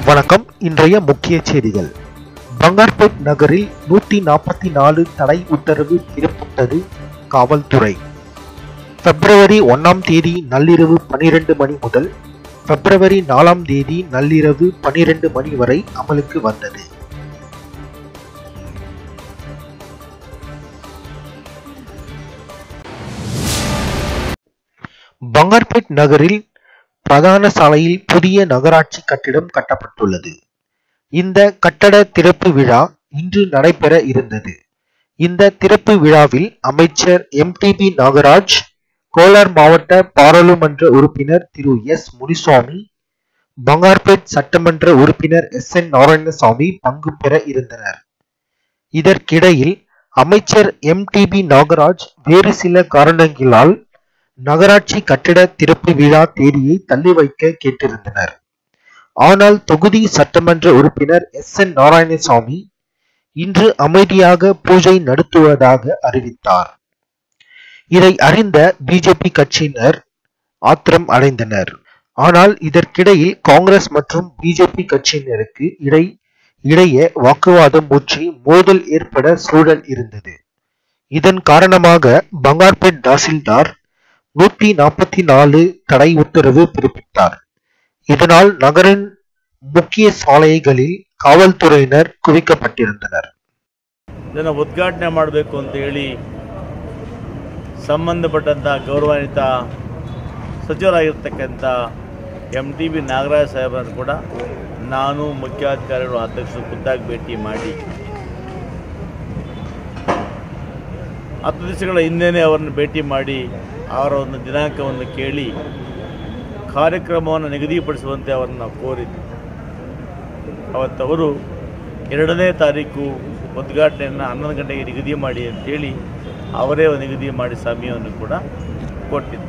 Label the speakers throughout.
Speaker 1: வணக்கம் இன்றைய முக்கிய செய்திகள் பங்கார்பேட் நகரில் நூத்தி நாற்பத்தி நாலு தடை உத்தரவு பிறப்பித்தது காவல்துறை பிப்ரவரி ஒன்னாம் தேதி நள்ளிரவு பனிரெண்டு மணி முதல் பிப்ரவரி நாலாம் தேதி நள்ளிரவு பனிரெண்டு மணி வரை அமலுக்கு வந்தது பங்கார்பேட் நகரில் பிரதான சாலையில் புதிய நகராட்சி கட்டிடம் கட்டப்பட்டுள்ளது இந்த கட்டட திறப்பு விழா இன்று நடைபெற இருந்தது இந்த திறப்பு விழாவில் அமைச்சர் எம்டிபி நாகராஜ் கோலார் மாவட்ட பாராளுமன்ற உறுப்பினர் திரு எஸ் முனிசுவாமி பங்கார்பேட் சட்டமன்ற உறுப்பினர் எஸ் என் நாராயணசாமி பங்கு பெற இருந்தனர் இதற்கிடையில் அமைச்சர் எம்டிபி நாகராஜ் வேறு சில காரணங்களால் நகராட்சி கட்டிட திறப்பு விழா தேதியை தள்ளி வைக்க கேட்டிருந்தனர் ஆனால் தொகுதி சட்டமன்ற உறுப்பினர் எஸ் என் நாராயணசாமி இன்று அமைதியாக பூஜை நடத்துவதாக அறிவித்தார் இதை அறிந்த பிஜேபி கட்சியினர் ஆத்திரம் அடைந்தனர் ஆனால் இதற்கிடையில் காங்கிரஸ் மற்றும் பிஜேபி கட்சியினருக்கு இடை இடையே வாக்குவாதம் முற்றி மோதல் ஏற்பட சூழல் இருந்தது இதன் காரணமாக பங்கார்பேட் தாசில்தார் நூத்தி நாற்பத்தி நாலு தடை உத்தரவு பிறப்பித்தார் இதனால் நகரின் முக்கிய சாலைகளில் காவல்துறையினர் குவிக்கப்பட்டிருந்தனர்
Speaker 2: ಇದನ್ನು ಉದ್ಘಾಟನೆ ಮಾಡಬೇಕು ಅಂತ ಹೇಳಿ ಸಂಬಂಧಪಟ್ಟಂಥ ಗೌರವಾನ್ವಿತ ಸಚಿವರಾಗಿರ್ತಕ್ಕಂಥ ಎಮ್ ಟಿ ಬಿ ನಾಗರಾಜ್ ಸಾಹೇಬರನ್ನು ಕೂಡ ನಾನು ಮುಖ್ಯಾಧಿಕಾರಿಗಳು ಅಧ್ಯಕ್ಷರು ಖುದ್ದಾಗಿ ಭೇಟಿ ಮಾಡಿ ಹತ್ತು ದಿವಸಗಳ ಹಿಂದೆಯೇ ಅವರನ್ನು ಭೇಟಿ ಮಾಡಿ ಅವರ ಒಂದು ದಿನಾಂಕವನ್ನು ಕೇಳಿ ಕಾರ್ಯಕ್ರಮವನ್ನು ನಿಗದಿಪಡಿಸುವಂತೆ ಅವರನ್ನು ಕೋರಿದ್ದು ಅವತ್ತವರು ಎರಡನೇ ತಾರೀಕು ಉದ್ಘಾಟನೆಯನ್ನು ಹನ್ನೊಂದು ಗಂಟೆಗೆ ನಿಗದಿ ಮಾಡಿ ಅಂತೇಳಿ ಅವರೇ ನಿಗದಿ ಮಾಡಿ ಸಮಯವನ್ನು ಕೂಡ ಕೊಟ್ಟಿದ್ದರು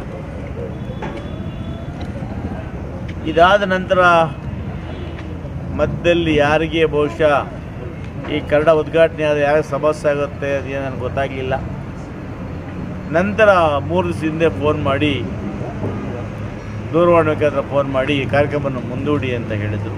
Speaker 2: ಇದಾದ ನಂತರ ಮಧ್ಯದಲ್ಲಿ ಯಾರಿಗೆ ಬಹುಶಃ ಈ ಕನ್ನಡ ಉದ್ಘಾಟನೆ ಆದರೆ ಯಾರಿಗೆ ಸಮಸ್ಯೆ ಆಗುತ್ತೆ ಅದೇನು ನನಗೆ ಗೊತ್ತಾಗಲಿಲ್ಲ ನಂತರ ಮೂರು ದಿವಸ ಹಿಂದೆ ಫೋನ್ ಮಾಡಿ ದೂರವಾಣಿ ಮುಖಾಂತರ ಫೋನ್ ಮಾಡಿ ಈ ಕಾರ್ಯಕ್ರಮವನ್ನು ಮುಂದೂಡಿ ಅಂತ ಹೇಳಿದರು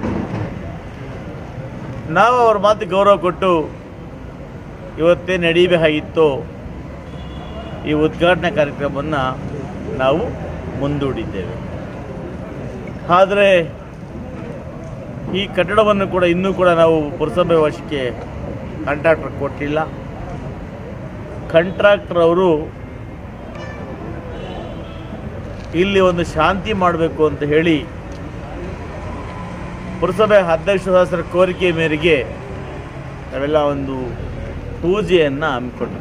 Speaker 2: ನಾವು ಅವ್ರ ಮಾತು ಗೌರವ ಕೊಟ್ಟು ಇವತ್ತೇ ನಡೀಬೇಕಾಗಿತ್ತು ಈ ಉದ್ಘಾಟನಾ ಕಾರ್ಯಕ್ರಮವನ್ನು ನಾವು ಮುಂದೂಡಿದ್ದೇವೆ ಆದರೆ ಈ ಕಟ್ಟಡವನ್ನು ಕೂಡ ಇನ್ನೂ ಕೂಡ ನಾವು ಪುರಸಭೆ ವಶಕ್ಕೆ ಕಾಂಟ್ರಾಕ್ಟರ್ ಕೊಟ್ಟಿಲ್ಲ ಕಾಂಟ್ರಾಕ್ಟರ್ ಅವರು ಇಲ್ಲಿ ಒಂದು ಶಾಂತಿ ಮಾಡಬೇಕು ಅಂತ ಹೇಳಿ ಪುರಸಭೆ ಅಧ್ಯಕ್ಷ ಸದಸ್ಯರ ಕೋರಿಕೆ ಮೇರೆಗೆ ನಾವೆಲ್ಲ ಒಂದು ಪೂಜೆಯನ್ನು ಹಮ್ಮಿಕೊಂಡ್ವಿ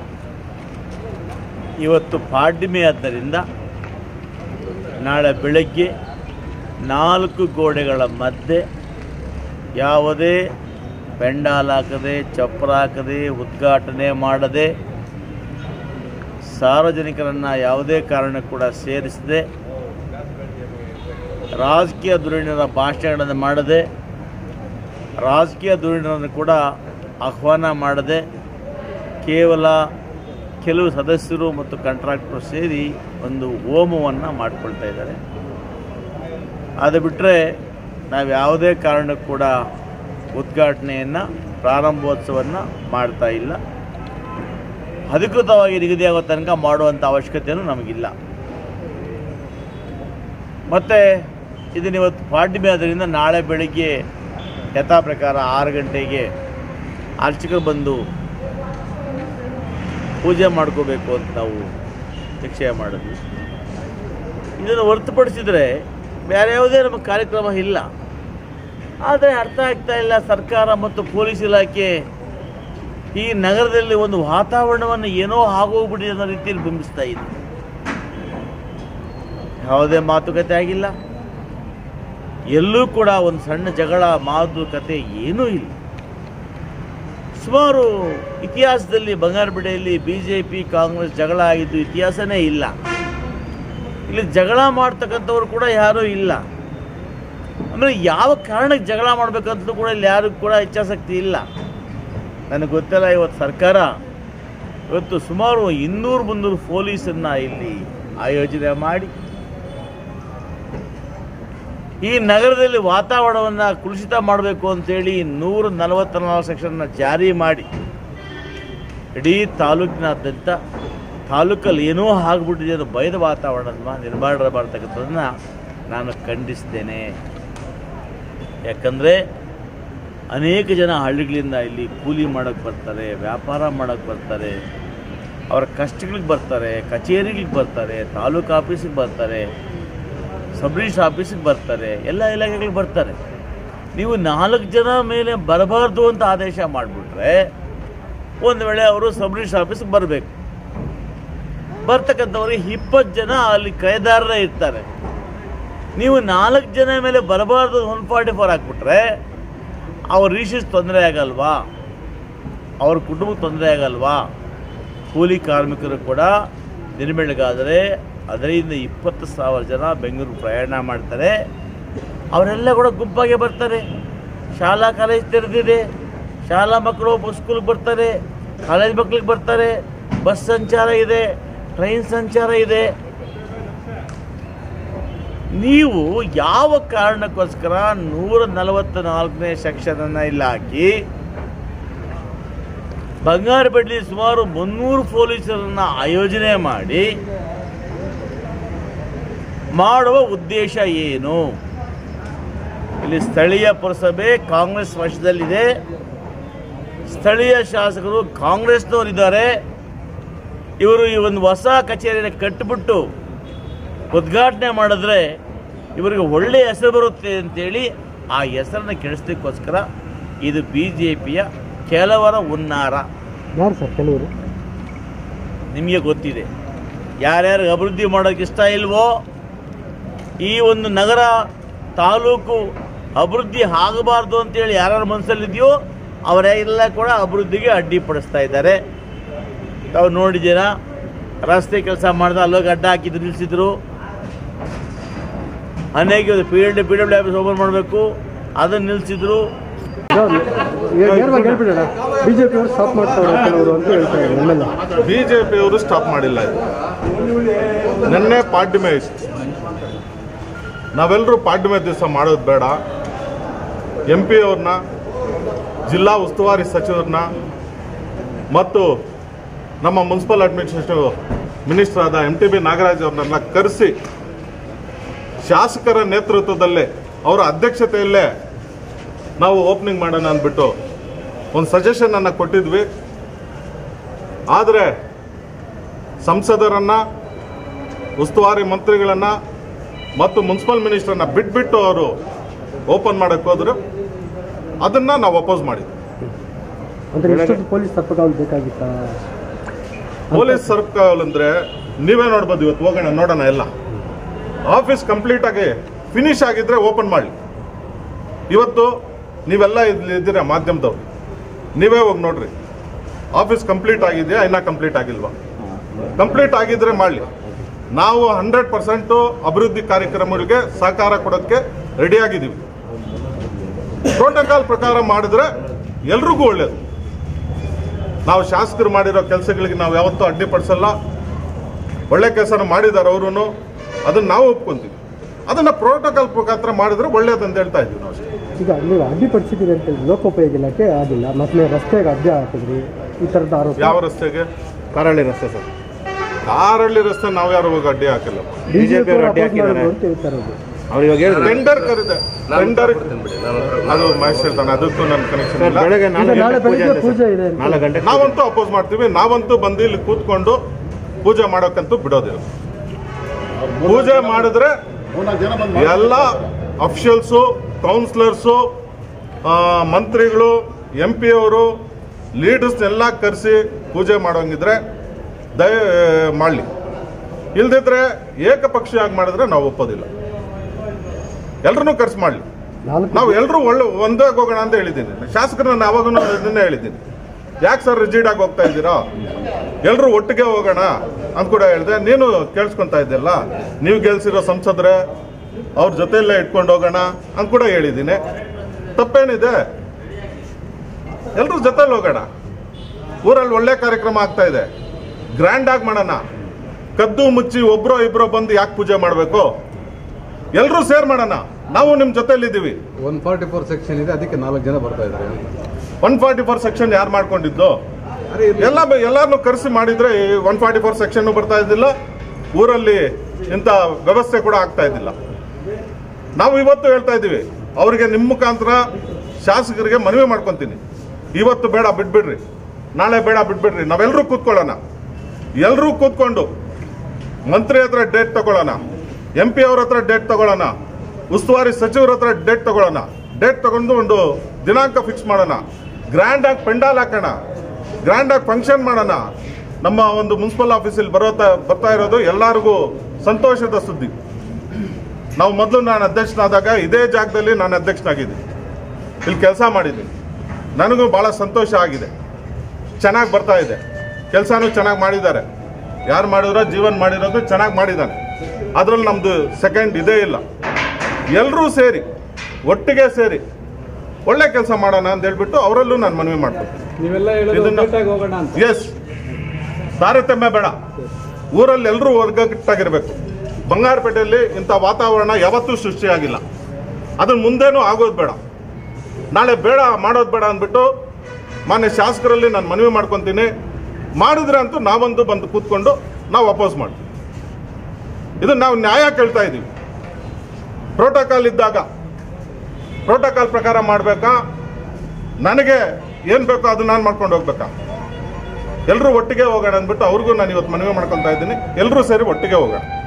Speaker 2: ಇವತ್ತು ಪಾಡ್ಯಮಿ ಆದ್ದರಿಂದ ನಾಳೆ ಬೆಳಗ್ಗೆ ನಾಲ್ಕು ಗೋಡೆಗಳ ಮಧ್ಯೆ ಯಾವುದೇ ಪೆಂಡಾಲ್ ಹಾಕದೆ ಚಪ್ಪರ ಹಾಕದೆ ಉದ್ಘಾಟನೆ ಮಾಡದೆ ಸಾರ್ವಜನಿಕರನ್ನು ಯಾವುದೇ ಕಾರಣಕ್ಕೂ ಕೂಡ ಸೇರಿಸದೆ ರಾಜಕೀಯ ಧುರೀಣರ ಭಾಷಣಗಳನ್ನು ಮಾಡದೆ ರಾಜಕೀಯ ಧುರೀಣರನ್ನು ಕೂಡ ಆಹ್ವಾನ ಮಾಡದೆ ಕೇವಲ ಕೆಲವು ಸದಸ್ಯರು ಮತ್ತು ಕಾಂಟ್ರಾಕ್ಟರು ಸೇರಿ ಒಂದು ಹೋಮವನ್ನು ಮಾಡಿಕೊಳ್ತಾ ಇದ್ದಾರೆ ಅದು ಬಿಟ್ಟರೆ ನಾವು ಯಾವುದೇ ಕಾರಣಕ್ಕೂ ಕೂಡ ಉದ್ಘಾಟನೆಯನ್ನು ಪ್ರಾರಂಭೋತ್ಸವವನ್ನು ಮಾಡ್ತಾ ಇಲ್ಲ ಅಧಿಕೃತವಾಗಿ ನಿಗದಿಯಾಗೋ ತನಕ ಮಾಡುವಂಥ ಅವಶ್ಯಕತೆಯೂ ನಮಗಿಲ್ಲ ಮತ್ತು ಇದನ್ನ ಇವತ್ತು ಪಾಡ್ಯಮಿ ಆದ್ದರಿಂದ ನಾಳೆ ಬೆಳಗ್ಗೆ ಯಥಾ ಪ್ರಕಾರ ಆರು ಗಂಟೆಗೆ ಅರ್ಚಕರು ಬಂದು ಪೂಜೆ ಮಾಡ್ಕೋಬೇಕು ಅಂತ ನಾವು ನಿಶ್ಚಯ ಮಾಡಿದ್ವಿ ಇದನ್ನು ಹೊರತುಪಡಿಸಿದರೆ ಬೇರೆ ಯಾವುದೇ ನಮ್ಮ ಕಾರ್ಯಕ್ರಮ ಇಲ್ಲ ಆದರೆ ಅರ್ಥ ಆಗ್ತಾ ಇಲ್ಲ ಸರ್ಕಾರ ಮತ್ತು ಪೊಲೀಸ್ ಇಲಾಖೆ ಈ ನಗರದಲ್ಲಿ ಒಂದು ವಾತಾವರಣವನ್ನು ಏನೋ ಆಗೋಗ್ಬಿಟ್ಟಿದೆ ಅನ್ನೋ ರೀತಿಯಲ್ಲಿ ಬಿಂಬಿಸ್ತಾ ಇದೆ ಯಾವುದೇ ಮಾತುಕತೆ ಆಗಿಲ್ಲ ಎಲ್ಲೂ ಕೂಡ ಒಂದು ಸಣ್ಣ ಜಗಳ ಮಾತುಕತೆ ಏನೂ ಇಲ್ಲ ಸುಮಾರು ಇತಿಹಾಸದಲ್ಲಿ ಬಂಗಾರಪೇಟೆಯಲ್ಲಿ ಬಿ ಜೆ ಪಿ ಕಾಂಗ್ರೆಸ್ ಜಗಳ ಆಗಿದ್ದು ಇತಿಹಾಸನೇ ಇಲ್ಲ ಇಲ್ಲಿ ಜಗಳ ಮಾಡ್ತಕ್ಕಂಥವ್ರು ಕೂಡ ಯಾರೂ ಇಲ್ಲ ಆಮೇಲೆ ಯಾವ ಕಾರಣಕ್ಕೆ ಜಗಳ ಮಾಡಬೇಕಂತಲೂ ಕೂಡ ಇಲ್ಲಿ ಯಾರು ಕೂಡ ಇಚ್ಛಾಸಕ್ತಿ ಇಲ್ಲ ನನಗೆ ಗೊತ್ತಿಲ್ಲ ಇವತ್ತು ಸರ್ಕಾರ ಇವತ್ತು ಸುಮಾರು ಇನ್ನೂರು ಮುನ್ನೂರು ಪೊಲೀಸನ್ನು ಇಲ್ಲಿ ಆಯೋಜನೆ ಮಾಡಿ ಈ ನಗರದಲ್ಲಿ ವಾತಾವರಣವನ್ನು ಕುಲುಷಿತ ಮಾಡಬೇಕು ಅಂತೇಳಿ ನೂರ ನಲವತ್ತ ನಾಲ್ಕು ಸೆಕ್ಷನ್ನ ಜಾರಿ ಮಾಡಿ ಇಡೀ ತಾಲೂಕಿನಾದ್ಯಂತ ತಾಲೂಕಲ್ಲಿ ಏನೋ ಆಗ್ಬಿಟ್ಟಿದೆ ಅನ್ನೋ ಭಯದ ವಾತಾವರಣ ನಿರ್ಮಾಣ ಮಾಡ್ತಕ್ಕಂಥದ್ದನ್ನ ನಾನು ಖಂಡಿಸ್ತೇನೆ ಯಾಕಂದರೆ ಅನೇಕ ಜನ ಹಳ್ಳಿಗಳಿಂದ ಇಲ್ಲಿ ಕೂಲಿ ಮಾಡೋಕ್ಕೆ ಬರ್ತಾರೆ ವ್ಯಾಪಾರ ಮಾಡೋಕ್ಕೆ ಬರ್ತಾರೆ ಅವರ ಕಷ್ಟಗಳಿಗೆ ಬರ್ತಾರೆ ಕಚೇರಿಗಳಿಗೆ ಬರ್ತಾರೆ ತಾಲೂಕು ಆಫೀಸಿಗೆ ಬರ್ತಾರೆ ಸಬ್ ರಿಜಿಸ್ಟ್ರ್ ಆಫೀಸಿಗೆ ಬರ್ತಾರೆ ಎಲ್ಲ ಇಲಾಖೆಗಳಿಗೆ ಬರ್ತಾರೆ ನೀವು ನಾಲ್ಕು ಜನ ಮೇಲೆ ಬರಬಾರ್ದು ಅಂತ ಆದೇಶ ಮಾಡಿಬಿಟ್ರೆ ಒಂದು ವೇಳೆ ಅವರು ಸಬ್ ರಿಜಿಸ್ಟ್ರ್ ಆಫೀಸ್ಗೆ ಬರಬೇಕು ಬರ್ತಕ್ಕಂಥವ್ರಿಗೆ ಇಪ್ಪತ್ತು ಜನ ಅಲ್ಲಿ ಕೈದಾರರೇ ಇರ್ತಾರೆ ನೀವು ನಾಲ್ಕು ಜನ ಮೇಲೆ ಬರಬಾರ್ದು ಒನ್ ಫಾರ್ಟಿ ಫೋರ್ ಹಾಕ್ಬಿಟ್ರೆ ಅವ್ರ ರಿಜಿಸ್ಟ್ರ್ ತೊಂದರೆ ಆಗಲ್ವಾ ಅವ್ರ ಕುಟುಂಬಕ್ಕೆ ತೊಂದರೆ ಆಗಲ್ವಾ ಕೂಲಿ ಕಾರ್ಮಿಕರು ಕೂಡ ದಿನಬೆಳಗಾದರೆ ಅದರಿಂದ ಇಪ್ಪತ್ತು ಸಾವಿರ ಜನ ಬೆಂಗಳೂರು ಪ್ರಯಾಣ ಮಾಡ್ತಾರೆ ಅವರೆಲ್ಲ ಕೂಡ ಗುಂಪಾಗೆ ಬರ್ತಾರೆ ಶಾಲಾ ಕಾಲೇಜ್ ತೆರೆದಿದೆ ಶಾಲಾ ಮಕ್ಕಳು ಸ್ಕೂಲ್ಗೆ ಬರ್ತಾರೆ ಕಾಲೇಜ್ ಮಕ್ಳಿಗೆ ಬರ್ತಾರೆ ಬಸ್ ಸಂಚಾರ ಇದೆ ಟ್ರೈನ್ ಸಂಚಾರ ಇದೆ ನೀವು ಯಾವ ಕಾರಣಕ್ಕೋಸ್ಕರ ನೂರ ನಲವತ್ತ ನಾಲ್ಕನೇ ಸೆಕ್ಷನನ್ನು ಇಲ್ಲಿ ಹಾಕಿ ಬಂಗಾರಪೇಟೆಯಲ್ಲಿ ಸುಮಾರು ಮುನ್ನೂರು ಪೊಲೀಸರನ್ನ ಆಯೋಜನೆ ಮಾಡಿ ಮಾಡುವ ಉದ್ದೇಶ ಏನು ಇಲ್ಲಿ ಸ್ಥಳೀಯ ಪುರಸಭೆ ಕಾಂಗ್ರೆಸ್ ವಶದಲ್ಲಿದೆ ಸ್ಥಳೀಯ ಶಾಸಕರು ಕಾಂಗ್ರೆಸ್ನವರಿದ್ದಾರೆ ಇವರು ಈ ಒಂದು ಹೊಸ ಕಚೇರಿಯನ್ನು ಕಟ್ಟಿಬಿಟ್ಟು ಉದ್ಘಾಟನೆ ಮಾಡಿದ್ರೆ ಇವರಿಗೆ ಒಳ್ಳೆಯ ಹೆಸರು ಬರುತ್ತೆ ಅಂತೇಳಿ ಆ ಹೆಸರನ್ನು ಕೆಡಿಸ್ಲಿಕ್ಕೋಸ್ಕರ ಇದು ಬಿ ಜೆ ಪಿಯ ಕೆಲವರ ಹುನ್ನಾರ
Speaker 3: ಯಾರು ಸರ್ ಕೆಲವರು
Speaker 2: ನಿಮಗೆ ಗೊತ್ತಿದೆ ಯಾರ್ಯಾರಿಗೆ ಅಭಿವೃದ್ಧಿ ಮಾಡೋಕ್ಕೆ ಇಷ್ಟ ಇಲ್ವೋ ಈ ಒಂದು ನಗರ ತಾಲೂಕು ಅಭಿವೃದ್ಧಿ ಆಗಬಾರ್ದು ಅಂತೇಳಿ ಯಾರ್ಯಾರ ಮನಸ್ಸಲ್ಲಿದೆಯೋ ಅವರೆಲ್ಲ ಕೂಡ ಅಭಿವೃದ್ಧಿಗೆ ಅಡ್ಡಿಪಡಿಸ್ತಾ ಇದ್ದಾರೆ ತಾವು ನೋಡಿದ್ದೀರಾ ರಸ್ತೆ ಕೆಲಸ ಮಾಡಿದ ಅಲ್ಲೋಗಿ ಅಡ್ಡ ಹಾಕಿದ್ರು ನಿಲ್ಲಿಸಿದ್ರು ಅನೇಕ P W P W office open ಮಾಡಬೇಕು ಅದನ್ನು ನಿಲ್ಲಿಸಿದ್ರು
Speaker 3: ನೇರವಾಗಿ ಹೇಳ್ಬಿಡೋಣ ಬಿಜೆಪಿ ಅವರು ಸ್ಟಾಪ್ ಮಾಡ್ತಾರೆ ಕೆಲವರು ಅಂತ ಹೇಳ್ತಾ ಇದ್ದಾರೆ ನಮ್ಮೆಲ್ಲ
Speaker 4: ಬಿಜೆಪಿಯವರು ಸ್ಟಾಪ್ ಮಾಡಿಲ್ಲ ಇದು ನಿನ್ನೆ ಪಾಡ್ಯಮೆ ಇತ್ತು ನಾವೆಲ್ಲರೂ ಪಾಡ್ಯಮೆ ದಿವಸ ಮಾಡೋದು ಬೇಡ ಎಂ ಪಿ ಅವ್ರನ್ನ ಜಿಲ್ಲಾ ಉಸ್ತುವಾರಿ ಸಚಿವರನ್ನ ಮತ್ತು ನಮ್ಮ ಮುನ್ಸಿಪಲ್ ಅಡ್ಮಿನಿಸ್ಟ್ರೇಟಿವ್ ಮಿನಿಸ್ಟರ್ ಆದ ಎಂ ಟಿ ಬಿ ನಾಗರಾಜ್ ಅವ್ರನ್ನೆಲ್ಲ ಕರೆಸಿ ಶಾಸಕರ ನೇತೃತ್ವದಲ್ಲೇ ಅವರ ಅಧ್ಯಕ್ಷತೆಯಲ್ಲೇ ನಾವು ಓಪನಿಂಗ್ ಮಾಡೋಣ ಅಂದ್ಬಿಟ್ಟು ಒಂದು ಸಜೆಷನನ್ನು ಕೊಟ್ಟಿದ್ವಿ ಆದರೆ ಸಂಸದರನ್ನ ಉಸ್ತುವಾರಿ ಮಂತ್ರಿಗಳನ್ನ ಮತ್ತು ಮುನ್ಸಿಪಲ್ ಮಿನಿಸ್ಟರ್ನ ಬಿಟ್ಬಿಟ್ಟು ಅವರು ಓಪನ್ ಮಾಡಕ್ಕೆ ಹೋದ್ರು ಅದನ್ನ ನಾವು ಅಪೋಸ್ ಮಾಡಿದ್ವಿ
Speaker 3: ಅಂದ್ರೆ ಇಷ್ಟೊಂದು ಪೊಲೀಸ್ ತಪ್ಪಗಾವಲು ಬೇಕಾಗಿತ್ತಾ
Speaker 4: ಪೊಲೀಸ್ ಸರ್ಕಲ್ ಅಂದ್ರೆ ನೀವೇ ನೋಡ್ಬೋದು ಇವತ್ತು ಹೋಗೋಣ ನೋಡೋಣ ಎಲ್ಲ ಆಫೀಸ್ ಕಂಪ್ಲೀಟ್ ಆಗಿ ಫಿನಿಶ್ ಆಗಿದ್ರೆ ಓಪನ್ ಮಾಡಿ ಇವತ್ತು ನೀವೆಲ್ಲ ಇಲ್ಲಿ ಇದ್ದೀರಾ ಮಾಧ್ಯಮದವ್ರು ನೀವೇ ಹೋಗಿ ನೋಡ್ರಿ ಆಫೀಸ್ ಕಂಪ್ಲೀಟ್ ಆಗಿದೆಯಾ ಇನ್ನ ಕಂಪ್ಲೀಟ್ ಆಗಿಲ್ವಾ ಕಂಪ್ಲೀಟ್ ಆಗಿದ್ರೆ ಮಾಡಲಿ ನಾವು ಹಂಡ್ರೆಡ್ ಪರ್ಸೆಂಟು ಅಭಿವೃದ್ಧಿ ಕಾರ್ಯಕ್ರಮಗಳಿಗೆ ಸಹಕಾರ ಕೊಡೋಕ್ಕೆ ರೆಡಿ ಆಗಿದ್ದೀವಿ ಪ್ರೋಟೋಕಾಲ್ ಪ್ರಕಾರ ಮಾಡಿದ್ರೆ ಎಲ್ರಿಗೂ ಒಳ್ಳೇದು ನಾವು ಶಾಸಕರು ಮಾಡಿರೋ ಕೆಲಸಗಳಿಗೆ ನಾವು ಯಾವತ್ತೂ ಅಡ್ಡಿಪಡಿಸಲ್ಲ ಒಳ್ಳೆ ಕೆಲಸನ ಮಾಡಿದ್ದಾರೆ ಅವರು ಅದನ್ನ ನಾವು ಒಪ್ಕೊಂತೀವಿ ಅದನ್ನ ಪ್ರೋಟೋಕಾಲ್ ಪ್ರಕಾರ ಮಾಡಿದ್ರೆ ಒಳ್ಳೇದಂತ ಹೇಳ್ತಾ ಇದ್ದೀವಿ ನಾವು ಅಷ್ಟೇ
Speaker 3: ಈಗ ನೀವು ಅಡ್ಡಿಪಡಿಸಿದ್ದೀರಿ ಅಂತ ಹೇಳಿ ಲೋಕೋಪಯೋಗಿ ಇಲಾಖೆ ಆಗಿಲ್ಲ ಮತ್ತೆ ರಸ್ತೆಗೆ ಅಡ್ಡ ಹಾಕಿದ್ರಿ ಈ ಥರದ ಆರೋಪ
Speaker 4: ಯಾವ ರಸ್ತೆಗೆ
Speaker 5: ಕಾರಳ್ಳಿ ರಸ್ತೆ ಸರ್
Speaker 4: ಕಾರಳ್ಳಿ ರಸ್ತೆ ನಾವು ಯಾರು ಹೋಗಿ ಅಡ್ಡಿ ಹಾಕಿಲ್ಲ
Speaker 3: ಬಿಜೆಪಿ
Speaker 5: ಅವರು ಅಡ್ಡಿ ಹಾಕಿದ್ದಾರೆ.
Speaker 3: ಅಂತ ಹೇಳ್ತಾ ಇರೋದು
Speaker 5: ಅವ್ರು ಇವಾಗ ಹೇಳಿದ್ರು
Speaker 4: ಟೆಂಡರ್ ಕರೆದೆ ಟೆಂಡರ್ ಅದು ಮಹೇಶ್ ಹೇಳ್ತಾನೆ ಅದಕ್ಕೂ ನನ್ನ ಕನೆಕ್ಷನ್
Speaker 5: ಸರ್
Speaker 4: ಇಲ್ಲ
Speaker 5: ಬೆಳಗ್ಗೆ
Speaker 3: ಈಗ
Speaker 5: ನಾಲ್ಕು
Speaker 3: ನಾಳೆ
Speaker 5: ಗಂಟೆ ಪೂಜೆ
Speaker 3: ಬೆಳಿಗ್ಗೆ
Speaker 5: ಅಂತೆ
Speaker 3: ಪೂಜೆ
Speaker 5: ಸರ್.
Speaker 3: ಇದೆ ಅಂತ.
Speaker 5: ನಾಲ್ಕು ಗಂಟೆ
Speaker 4: ನಾವಂತೂ ಅಪೋಸ್ ಮಾಡ್ತೀವಿ ನಾವಂತೂ ಬಂದು ಇಲ್ಲಿ ಕೂತ್ಕೊಂಡು ಪೂಜೆ ಮಾಡೋಕ್ಕಂತೂ ಬಿಡೋದಿಲ್ಲ ಪೂಜೆ ಮಾಡಿದ್ರೆ ಎಲ್ಲ ಅಫಿಷಿಯಲ್ಸು ಕೌನ್ಸಿಲರ್ಸು ಮಂತ್ರಿಗಳು ಎಂ ಪಿ ಅವರು ಲೀಡರ್ಸ್ ಎಲ್ಲ ಕರೆಸಿ ಪೂಜೆ ಮಾಡೋಂಗಿದ್ರೆ ದಯ ಮಾಡಲಿ ಇಲ್ದಿದ್ರೆ ಏಕಪಕ್ಷೀಯವಾಗಿ ಮಾಡಿದ್ರೆ ನಾವು ಒಪ್ಪೋದಿಲ್ಲ ಎಲ್ರನ್ನೂ ಕರ್ಸಿ ಮಾಡಲಿ
Speaker 3: ನಾಲ್ಕು
Speaker 4: ನಾವು ಎಲ್ಲರೂ ಒಳ್ಳೆ ಒಂದೇ ಹೋಗೋಣ ಅಂತ ಹೇಳಿದ್ದೀನಿ ಶಾಸಕರು ನಾನು ಯಾವಾಗೂ ಇದನ್ನೇ ಹೇಳಿದ್ದೀನಿ ಯಾಕೆ ಸರ್ ರಿಜಿಡ್ ಆಗಿ ಹೋಗ್ತಾ ಇದ್ದೀರಾ ಎಲ್ಲರೂ ಒಟ್ಟಿಗೆ ಹೋಗೋಣ ಅಂತ ಕೂಡ ಹೇಳಿದೆ ನೀನು ಕೇಳಿಸ್ಕೊಂತ ಇದ್ದಲ್ಲ ನೀವು ಗೆಲ್ಸಿರೋ ಸಂಸದ್ರೆ ಅವ್ರ ಜೊತೆಯಲ್ಲೇ ಇಟ್ಕೊಂಡು ಹೋಗೋಣ ಅಂತ ಕೂಡ ಹೇಳಿದ್ದೀನಿ ತಪ್ಪೇನಿದೆ ಎಲ್ಲರೂ ಜೊತೆಲಿ ಹೋಗೋಣ ಊರಲ್ಲಿ ಒಳ್ಳೆ ಕಾರ್ಯಕ್ರಮ ಆಗ್ತಾ ಇದೆ ಗ್ರ್ಯಾಂಡ್ ಆಗಿ ಮಾಡೋಣ ಕದ್ದು ಮುಚ್ಚಿ ಒಬ್ರೋ ಇಬ್ರೋ ಬಂದು ಯಾಕೆ ಪೂಜೆ ಮಾಡಬೇಕು ಎಲ್ಲರೂ ಸೇರ್ ಮಾಡೋಣ ನಾವು ನಿಮ್ಮ ಜೊತೆಲಿದ್ದೀವಿ
Speaker 6: ಒನ್ ಫಾರ್ಟಿ ಫೋರ್ ಸೆಕ್ಷನ್ ಇದೆ ಅದಕ್ಕೆ ನಾಲ್ಕು ಜನ ಬರ್ತಾ ಇದ್ದಾರೆ
Speaker 4: ಒನ್ ಫಾರ್ಟಿ ಫೋರ್ ಸೆಕ್ಷನ್ ಯಾರು ಮಾಡ್ಕೊಂಡಿದ್ದು
Speaker 6: ಅರೆ ಇರ್ಲಿ.
Speaker 4: ಎಲ್ಲ ಎಲ್ಲಾರನ್ನು ಕರೆಸಿ ಮಾಡಿದ್ರೆ ಒನ್ ಫಾರ್ಟಿ ಫೋರ್ ಸೆಕ್ಷನ್ ಬರ್ತಾ ಇದ್ದಿಲ್ಲ ಊರಲ್ಲಿ ಇಂಥ ವ್ಯವಸ್ಥೆ ಕೂಡ ಆಗ್ತಾ ಇದ್ದಿಲ್ಲ ನಾವು ಇವತ್ತು ಹೇಳ್ತಾ ಇದ್ದೀವಿ ಅವರಿಗೆ ನಿಮ್ಮ ಮುಖಾಂತರ ಶಾಸಕರಿಗೆ ಮನವಿ ಮಾಡ್ಕೊತೀನಿ ಇವತ್ತು ಬೇಡ ಬಿಟ್ಬಿಡ್ರಿ ನಾಳೆ ಬೇಡ ಬಿಟ್ಬಿಡ್ರಿ ನಾವೆಲ್ಲರೂ ಕೂತ್ಕೊಳ್ಳೋಣ ಎಲ್ಲರೂ ಕೂತ್ಕೊಂಡು ಮಂತ್ರಿ ಹತ್ರ ಡೇಟ್ ತಗೊಳ್ಳೋಣ ಎಂ ಪಿ ಅವ್ರ ಹತ್ರ ಡೇಟ್ ತಗೊಳ್ಳೋಣ ಉಸ್ತುವಾರಿ ಸಚಿವರ ಹತ್ರ ಡೇಟ್ ತಗೊಳ್ಳೋಣ ಡೇಟ್ ತಗೊಂಡು ಒಂದು ದಿನಾಂಕ ಫಿಕ್ಸ್ ಮಾಡೋಣ ಗ್ರ್ಯಾಂಡ್ ಆಗಿ ಪೆಂಡಾಲ್ ಹಾಕೋಣ ಗ್ರ್ಯಾಂಡ್ ಆಗಿ ಫಂಕ್ಷನ್ ಮಾಡೋಣ ನಮ್ಮ ಒಂದು ಮುನ್ಸಿಪಲ್ ಆಫೀಸಲ್ಲಿ ಬರೋತಾ ಬರ್ತಾ ಇರೋದು ಎಲ್ಲರಿಗೂ ಸಂತೋಷದ ಸುದ್ದಿ ನಾವು ಮೊದಲು ನಾನು ಅಧ್ಯಕ್ಷನಾದಾಗ ಇದೇ ಜಾಗದಲ್ಲಿ ನಾನು ಅಧ್ಯಕ್ಷನಾಗಿದ್ದೀನಿ ಇಲ್ಲಿ ಕೆಲಸ ಮಾಡಿದ್ದೀನಿ ನನಗೂ ಭಾಳ ಸಂತೋಷ ಆಗಿದೆ ಚೆನ್ನಾಗಿ ಬರ್ತಾ ಇದೆ ಕೆಲಸನೂ ಚೆನ್ನಾಗಿ ಮಾಡಿದ್ದಾರೆ ಯಾರು ಮಾಡಿದ್ರೋ ಜೀವನ್ ಮಾಡಿರೋದು ಚೆನ್ನಾಗಿ ಮಾಡಿದ್ದಾನೆ ಅದ್ರಲ್ಲಿ ನಮ್ಮದು ಸೆಕೆಂಡ್ ಇದೇ ಇಲ್ಲ ಎಲ್ಲರೂ ಸೇರಿ ಒಟ್ಟಿಗೆ ಸೇರಿ ಒಳ್ಳೆ ಕೆಲಸ ಮಾಡೋಣ ಅಂತ ಹೇಳ್ಬಿಟ್ಟು ಅವರಲ್ಲೂ ನಾನು ಮನವಿ ಮಾಡ್ತೀನಿ
Speaker 3: ನೀವೆಲ್ಲ
Speaker 4: ಇದನ್ನ-
Speaker 3: ಒಗ್ಗಟ್ಟಾಗಿ ಹೋಗೋಣ ಅಂತ
Speaker 4: ಎಸ್ ತಾರತಮ್ಯ ಬೇಡ ಊರಲ್ಲಿ ಎಲ್ಲರೂ ಒಗ್ಗಟ್ಟಾಗಿರ್ಬೇಕು ಬಂಗಾರಪೇಟೆಯಲ್ಲಿ ಇಂಥ ವಾತಾವರಣ ಯಾವತ್ತೂ ಸೃಷ್ಟಿಯಾಗಿಲ್ಲ ಅದನ್ನ ಮುಂದೇನೂ ಆಗೋದು ಬೇಡ ನಾಳೆ ಬೇಡ ಮಾಡೋದು ಬೇಡ ಅಂದ್ಬಿಟ್ಟು ಮಾನ್ಯ ಶಾಸಕರಲ್ಲಿ ನಾನು ಮನವಿ ಮಾಡ್ಕೊತೀನಿ ಮಾಡಿದ್ರೆ ಅಂತೂ ನಾವಂತೂ ಬಂದು ಕೂತ್ಕೊಂಡು ನಾವು ಅಪೋಸ್ ಮಾಡ್ತೀವಿ ಇದು ನಾವು ನ್ಯಾಯ ಕೇಳ್ತಾ ಇದ್ದೀವಿ ಪ್ರೋಟೋಕಾಲ್ ಇದ್ದಾಗ ಪ್ರೋಟೋಕಾಲ್ ಪ್ರಕಾರ ಮಾಡಬೇಕಾ ನನಗೆ ಏನು ಬೇಕೋ ಅದು ನಾನು ಮಾಡ್ಕೊಂಡು ಹೋಗ್ಬೇಕಾ ಎಲ್ಲರೂ ಒಟ್ಟಿಗೆ ಹೋಗೋಣ ಅಂದ್ಬಿಟ್ಟು ಅವ್ರಿಗೂ ನಾನು ಇವತ್ತು ಮನವಿ ಮಾಡ್ಕೊತಾ ಇದ್ದೀನಿ ಎಲ್ಲರೂ ಸೇರಿ ಒಟ್ಟಿಗೆ ಹೋಗೋಣ